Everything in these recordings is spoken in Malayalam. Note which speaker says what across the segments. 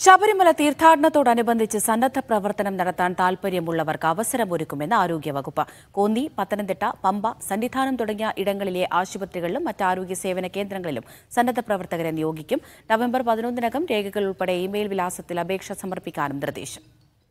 Speaker 1: ശബരിമല തീർത്ഥാടനത്തോടനുബന്ധിച്ച് സന്നദ്ധ പ്രവർത്തനം നടത്താൻ താൽപര്യമുള്ളവർക്ക് അവസരമൊരുക്കുമെന്ന് ആരോഗ്യവകുപ്പ് കോന്നി പത്തനംതിട്ട പമ്പ സന്നിധാനം തുടങ്ങിയ ഇടങ്ങളിലെ ആശുപത്രികളിലും മറ്റ് ആരോഗ്യ സേവന കേന്ദ്രങ്ങളിലും സന്നദ്ധ പ്രവർത്തകരെ നിയോഗിക്കും നവംബർ പതിനൊന്നിനകം രേഖകൾ ഉൾപ്പെടെ ഇമെയിൽ വിലാസത്തിൽ അപേക്ഷ സമർപ്പിക്കാനും നിർദ്ദേശം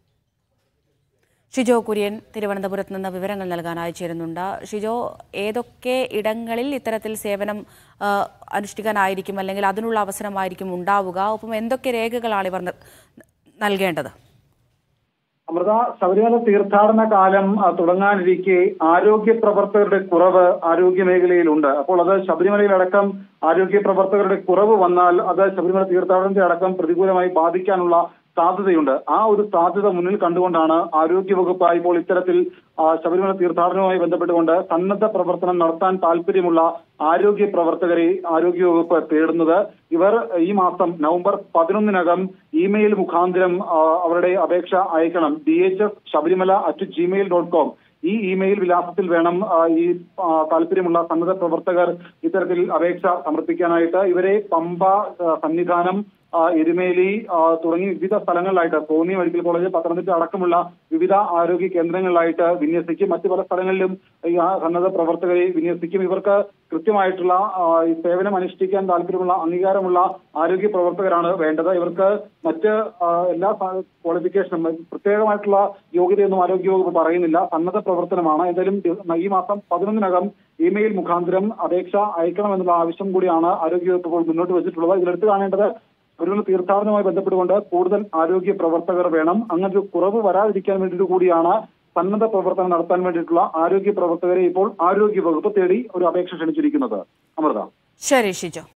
Speaker 1: ഷിജോ കുര്യൻ തിരുവനന്തപുരത്ത് നിന്ന് വിവരങ്ങൾ നൽകാനായി ചേരുന്നുണ്ട് ഷിജോ ഏതൊക്കെ ഇടങ്ങളിൽ ഇത്തരത്തിൽ സേവനം ആ, അനുഷ്ഠിക്കാനായിരിക്കും അല്ലെങ്കിൽ അതിനുള്ള അവസരമായിരിക്കും ഉണ്ടാവുക ഒപ്പം എന്തൊക്കെ രേഖകളാണ് ഇവർ ന- നൽകേണ്ടത്
Speaker 2: അമൃത ശബരിമല തീർത്ഥാടന കാലം ആ, തുടങ്ങാനിരിക്കെ ആരോഗ്യ പ്രവർത്തകരുടെ കുറവ് ആരോഗ്യ മേഖലയിലുണ്ട് അപ്പോൾ അത് ശബരിമലയിലടക്കം ആരോഗ്യ പ്രവർത്തകരുടെ കുറവ് വന്നാൽ അത് ശബരിമല തീർത്ഥാടനത്തെ അടക്കം പ്രതികൂലമായി ബാധിക്കാനുള്ള സാധ്യതയുണ്ട് ആ ഒരു സാധ്യത മുന്നിൽ കണ്ടുകൊണ്ടാണ് ആരോഗ്യവകുപ്പ് ഇപ്പോൾ ഇത്തരത്തിൽ ആ, ശബരിമല തീർത്ഥാടനവുമായി ബന്ധപ്പെട്ടുകൊണ്ട് സന്നദ്ധ പ്രവർത്തനം നടത്താൻ താല്പര്യമുള്ള ആരോഗ്യ പ്രവർത്തകരെ ആരോഗ്യവകുപ്പ് തേടുന്നത് ഇവർ ഈ മാസം നവംബർ പതിനൊന്നിനകം ഇമെയിൽ മുഖാന്തരം ആ, അവരുടെ അപേക്ഷ അയക്കണം D H S Sabarimala at Gmail dot com ഈ ഇമെയിൽ വിലാസത്തിൽ വേണം ആ, ഈ ആ, താല്പര്യമുള്ള സന്നദ്ധ പ്രവർത്തകർ ഇത്തരത്തിൽ അപേക്ഷ സമർപ്പിക്കാനായിട്ട് ഇവരെ പമ്പ ആ, സന്നിധാനം ആ, എരുമേലി ആ, തുടങ്ങി വിവിധ സ്ഥലങ്ങളിലായിട്ട് കോന്നി മെഡിക്കൽ കോളേജ് പത്തനംതിട്ട അടക്കമുള്ള വിവിധ ആരോഗ്യ കേന്ദ്രങ്ങളിലായിട്ട് വിന്യസിക്കും മറ്റു പല സ്ഥലങ്ങളിലും ഈ ആ സന്നദ്ധ പ്രവർത്തകരെ വിന്യസിക്കും ഇവർക്ക് കൃത്യമായിട്ടുള്ള ആ, ഈ സേവനം അനുഷ്ഠിക്കാൻ താല്പര്യമുള്ള അംഗീകാരമുള്ള ആരോഗ്യ പ്രവർത്തകരാണ് വേണ്ടത് ഇവർക്ക് മറ്റ് ആ, എല്ലാ ക്വാളിഫിക്കേഷനും പ്രത്യേകമായിട്ടുള്ള യോഗ്യതയൊന്നും ആരോഗ്യവകുപ്പ് പറയുന്നില്ല സന്നദ്ധ പ്രവർത്തനമാണ് എന്തായാലും ദി- ഈ മാസം പതിനൊന്നിനകം ഇമെയിൽ മുഖാന്തരം അപേക്ഷ അയക്കണമെന്നുള്ള ആവശ്യം കൂടിയാണ് ആരോഗ്യവകുപ്പ് ഇപ്പോൾ മുന്നോട്ട് വെച്ചിട്ടുള്ളത് ഇതിലെടുത്ത് കാണേണ്ടത് ഒരു തീർത്ഥാടനവുമായി ബന്ധപ്പെട്ടുകൊണ്ട് കൂടുതൽ ആരോഗ്യ പ്രവർത്തകർ വേണം അങ്ങനെ ഒരു കുറവ് വരാതിരിക്കാൻ വേണ്ടിയിട്ട് കൂടിയാണ് സന്നദ്ധ പ്രവർത്തനം നടത്താൻ വേണ്ടിയിട്ടുള്ള ആരോഗ്യ പ്രവർത്തകരെ ഇപ്പോൾ ആരോഗ്യ വകുപ്പ് തേടി ഒരു അപേക്ഷ ക്ഷണിച്ചിരിക്കുന്നത് അമൃത
Speaker 1: ശരി ഷിജോ